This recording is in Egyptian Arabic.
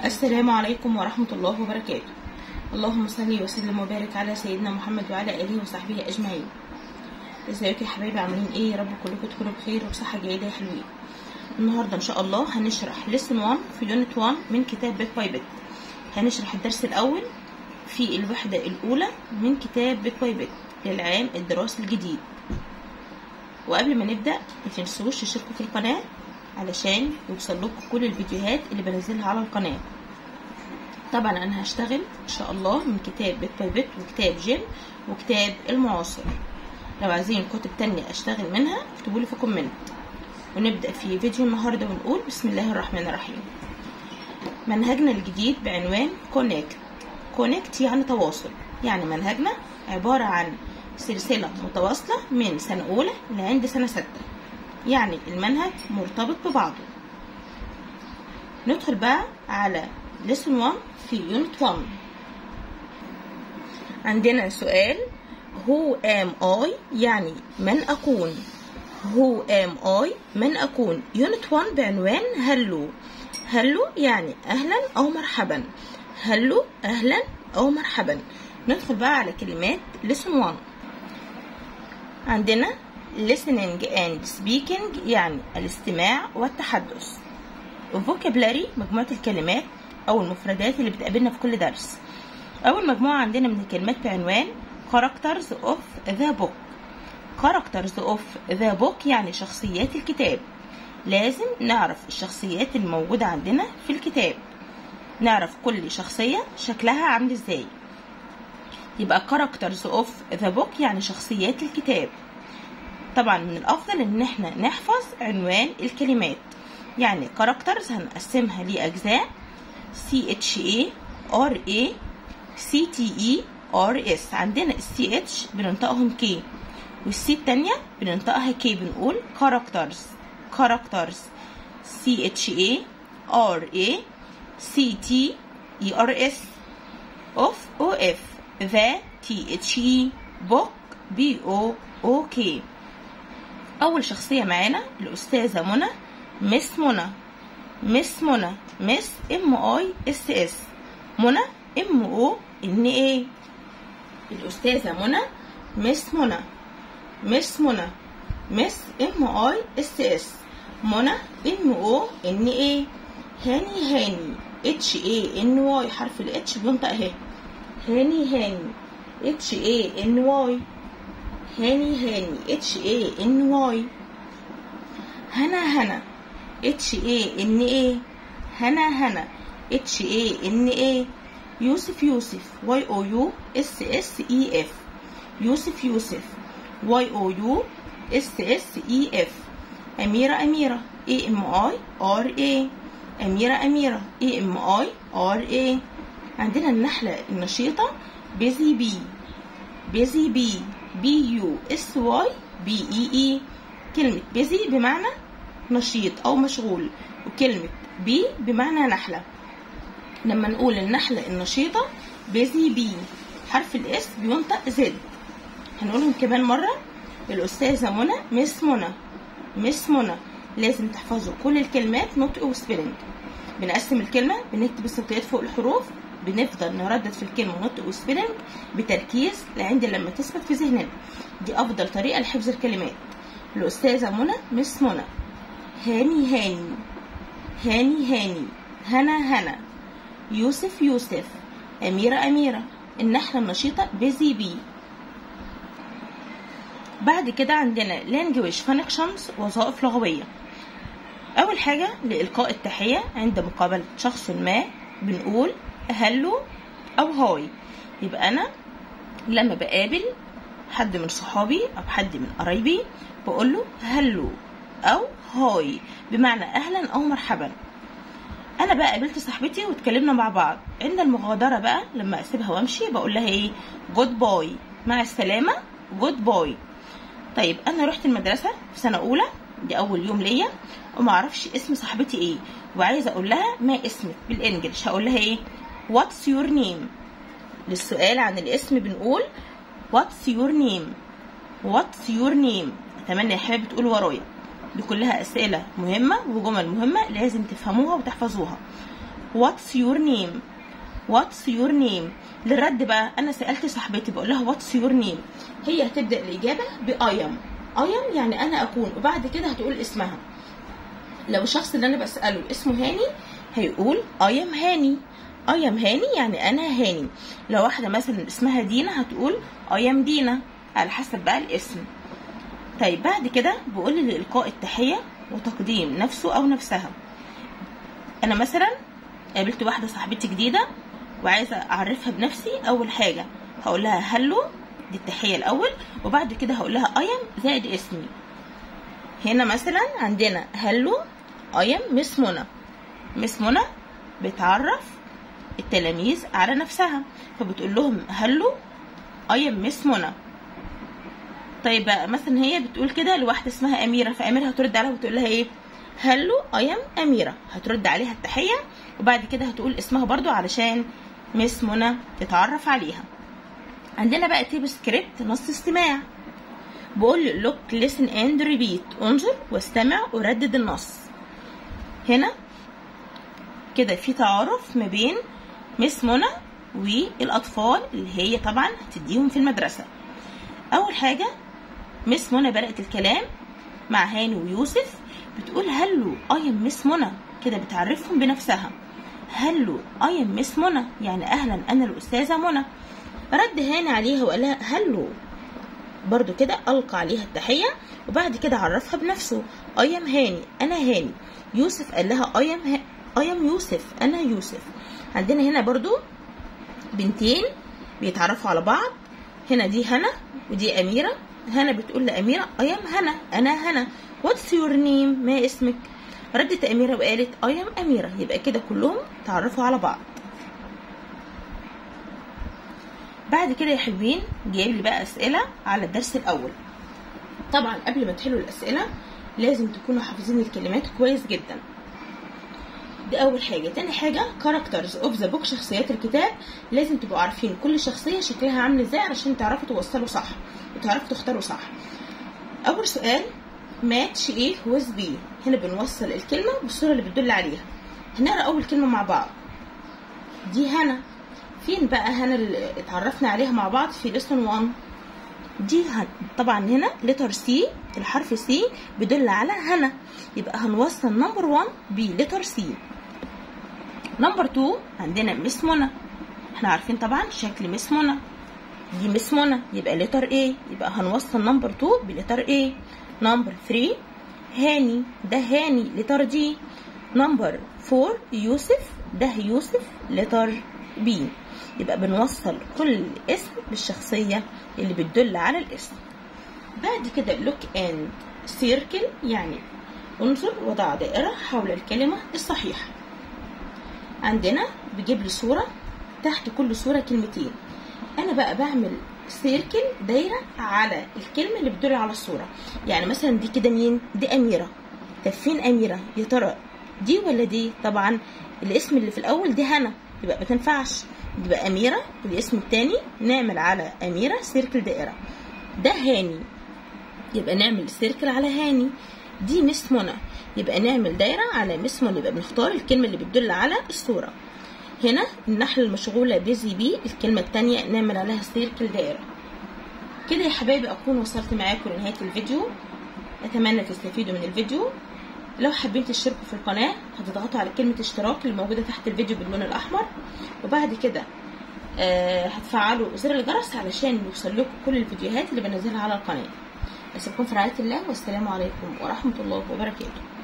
السلام عليكم ورحمة الله وبركاته اللهم صل وسلم وبارك على سيدنا محمد وعلى آله وصحبه أجمعين ازيكم يا حبايبي عاملين ايه يا رب كلكم تكونوا بخير وبصحة جيدة يا حلوين النهاردة ان شاء الله هنشرح لسن 1 في يونت 1 من كتاب بيت باي بيت هنشرح الدرس الأول في الوحدة الأولى من كتاب بيت باي بيت للعام الدراسي الجديد وقبل ما نبدأ متنسوش تشتركوا في القناة علشان يوصل لكم كل الفيديوهات اللي بنزلها على القناة طبعا انا هشتغل ان شاء الله من كتاب بيت باي بيت وكتاب جيم وكتاب المعاصر لو عايزين كتب تانية اشتغل منها اكتبوا لي في كومنت ونبدأ في فيديو النهاردة ونقول بسم الله الرحمن الرحيم منهجنا الجديد بعنوان كونكت كونكت يعني تواصل يعني منهجنا عبارة عن سلسلة متواصلة من سنة أولى لعند سنة ستة يعني المنهج مرتبط ببعضه ندخل بقى على lesson 1 في unit 1 عندنا سؤال who am I يعني من أكون who am I من أكون unit 1 بعنوان هلو هلو يعني أهلا أو مرحبا هلو أهلا أو مرحبا ندخل بقى على كلمات lesson 1 عندنا listening and speaking يعني الاستماع والتحدث vocabulary مجموعة الكلمات أو المفردات اللي بتقابلنا في كل درس أول مجموعة عندنا من الكلمات بعنوان characters of the book characters of the book يعني شخصيات الكتاب لازم نعرف الشخصيات الموجودة عندنا في الكتاب نعرف كل شخصية شكلها عامل ازاي يبقى characters of the book يعني شخصيات الكتاب طبعا من الافضل ان احنا نحفظ عنوان الكلمات يعني كاركترز هنقسمها لاجزاء C H A R A C T E R S عندنا السي اتش بننطقهم K والسي التانية بننطقها K بنقول كاركترز كاركترز C H A R A C T E R S of O F the T H E book B O O K أول شخصية معانا الأستاذة منى مس منى مس منى مس ام اي اس اس منى ام او ان اي الأستاذة منى مس منى مس منى مس ام اي اس اس منى ام او ان اي هاني هاني اتش اي ان واي حرف الاتش بينطق اهي هاني هاني اتش اي ان واي هاني هاني اتش اي ان واي هنا هنا اتش اي ان اي هنا هنا اتش اي ان اي يوسف يوسف واي او يو اس اس اي اف يوسف يوسف واي او يو اس اس اي اف أميرة أميرة اي ام اي ار اي أميرة أميرة اي ام اي ار اي عندنا النحلة النشيطة بيزي بي بيزي بي بي يو اس واي بي اي اي كلمة بيزي بمعنى نشيط أو مشغول وكلمة بي بمعنى نحلة لما نقول النحلة النشيطة بيزي بي حرف الاس بينطق زد هنقولهم كمان مرة الأستاذة منى مس منى مس منى لازم تحفظوا كل الكلمات نطق وسبيلنج بنقسم الكلمة بنكتب الصوتيات فوق الحروف بنفضل نردد في الكلمة نطق وسبيلنج بتركيز لعند لما تثبت في ذهننا دي أفضل طريقة لحفظ الكلمات الأستاذة منى مس منى هاني هاني هاني هاني هنا هنا يوسف يوسف أميرة أميرة النحلة النشيطة بيزي بي بعد كده عندنا language functions وظائف لغوية أول حاجة لإلقاء التحية عند مقابلة شخص ما بنقول هلو أو هاي يبقى أنا لما بقابل حد من صحابي أو حد من قرايبي بقول له هلو أو هاي بمعنى أهلا أو مرحبا أنا بقى قابلت صاحبتي واتكلمنا مع بعض عند المغادرة بقى لما أسيبها وأمشي بقول لها إيه جود باي مع السلامة جود باي طيب أنا رحت المدرسة في سنة أولى دي أول يوم ليا وما أعرفش اسم صاحبتي إيه وعايزة أقول لها ما اسمك بالإنجلش هقول لها إيه What's your name للسؤال عن الاسم بنقول What's your name What's your name أتمنى يا حبايبي تقولوا ورايا دي كلها أسئلة مهمة وجمل مهمة لازم تفهموها وتحفظوها what's your name what's your name للرد بقى انا سالت صاحبتي بقول لها what's your name هي هتبدا الاجابه ب I am I am يعني انا اكون وبعد كده هتقول اسمها لو الشخص اللي انا بساله اسمه هاني هيقول I am هاني I am هاني يعني انا هاني لو واحده مثلا اسمها دينا هتقول I am دينا على حسب بقى الاسم طيب بعد كده بقول لي لإلقاء التحية وتقديم نفسه أو نفسها أنا مثلا قابلت واحدة صاحبتي جديدة وعايزة أعرفها بنفسي أول حاجة هقول لها هلو دي التحية الأول وبعد كده هقول لها أيم زائد اسمي هنا مثلا عندنا هلو أيم مس منى مس منى بتعرف التلاميذ على نفسها فبتقول لهم هلو أيم مس منى طيب بقى مثلا هي بتقول كده لواحده اسمها اميره فاميره هترد عليها وتقول لها ايه هلو اي ام اميره هترد عليها التحيه وبعد كده هتقول اسمها برضو علشان مس منى تتعرف عليها عندنا بقى تيب سكريبت نص استماع بقول لوك listen اند ريبيت انظر واستمع وردد النص هنا كده في تعارف ما بين مس منى والاطفال اللي هي طبعا هتديهم في المدرسه اول حاجه مس منى بدأت الكلام مع هاني ويوسف بتقول هلو اي ام مس منى كده بتعرفهم بنفسها هلو اي ام مس منى يعني اهلا انا الاستاذه منى رد هاني عليها وقال لها هلو برضو كده القى عليها التحيه وبعد كده عرفها بنفسه اي ام هاني انا هاني يوسف قال لها اي ام اي ام يوسف انا يوسف عندنا هنا برضو بنتين بيتعرفوا على بعض هنا دي هنا ودي اميره هنا بتقول لأميرة I am هنا أنا هنا What's your name ما اسمك ردت أميرة وقالت I am أميرة يبقى كده كلهم تعرفوا على بعض بعد كده يا حلوين جايب لي بقى أسئلة على الدرس الأول طبعا قبل ما تحلوا الأسئلة لازم تكونوا حافظين الكلمات كويس جدا دي أول حاجة تاني حاجة كاركترز اوف ذا بوك شخصيات الكتاب لازم تبقوا عارفين كل شخصية شكلها عامل ازاي علشان تعرفوا توصلوا صح وتعرفوا تختاروا صح أول سؤال ماتش ايه ويز بي هنا بنوصل الكلمة بالصورة اللي بتدل عليها هنقرا أول كلمة مع بعض دي هنا فين بقى هنا اللي اتعرفنا عليها مع بعض في ليسون 1 دي هن... طبعا هنا لتر سي الحرف سي بيدل على هنا يبقى هنوصل نمبر 1 بلتر سي نمبر 2 عندنا مس منى احنا عارفين طبعا شكل مس منى دي مس منى يبقى لتر ايه يبقى هنوصل نمبر 2 بلتر ايه نمبر 3 هاني ده هاني لتر دي نمبر 4 يوسف ده يوسف لتر بي يبقى بنوصل كل اسم بالشخصية اللي بتدل على الاسم بعد كده look and circle يعني انظر وضع دائرة حول الكلمة الصحيحة عندنا بيجيب لي صورة تحت كل صورة كلمتين أنا بقى بعمل سيركل دايرة على الكلمة اللي بتدل على الصورة يعني مثلا دي كده مين دي أميرة طب فين أميرة يا ترى دي ولا دي طبعا الاسم اللي في الأول دي هنا يبقى ما تنفعش يبقى أميرة الاسم التاني نعمل على أميرة سيركل دائرة ده هاني يبقى نعمل سيركل على هاني دي مس منى يبقى نعمل دايرة على مس منى يبقى بنختار الكلمة اللي بتدل على الصورة هنا النحلة المشغولة بيزي بي الكلمة التانية نعمل عليها سيركل دائرة كده يا حبايبي أكون وصلت معاكم لنهاية الفيديو أتمنى تستفيدوا من الفيديو لو حابين تشتركوا في القناة هتضغطوا على كلمة اشتراك اللي موجودة تحت الفيديو باللون الأحمر وبعد كده آه هتفعلوا زر الجرس علشان يوصل لكم كل الفيديوهات اللي بنزلها على القناة أسيبكم في رعاية الله والسلام عليكم ورحمة الله وبركاته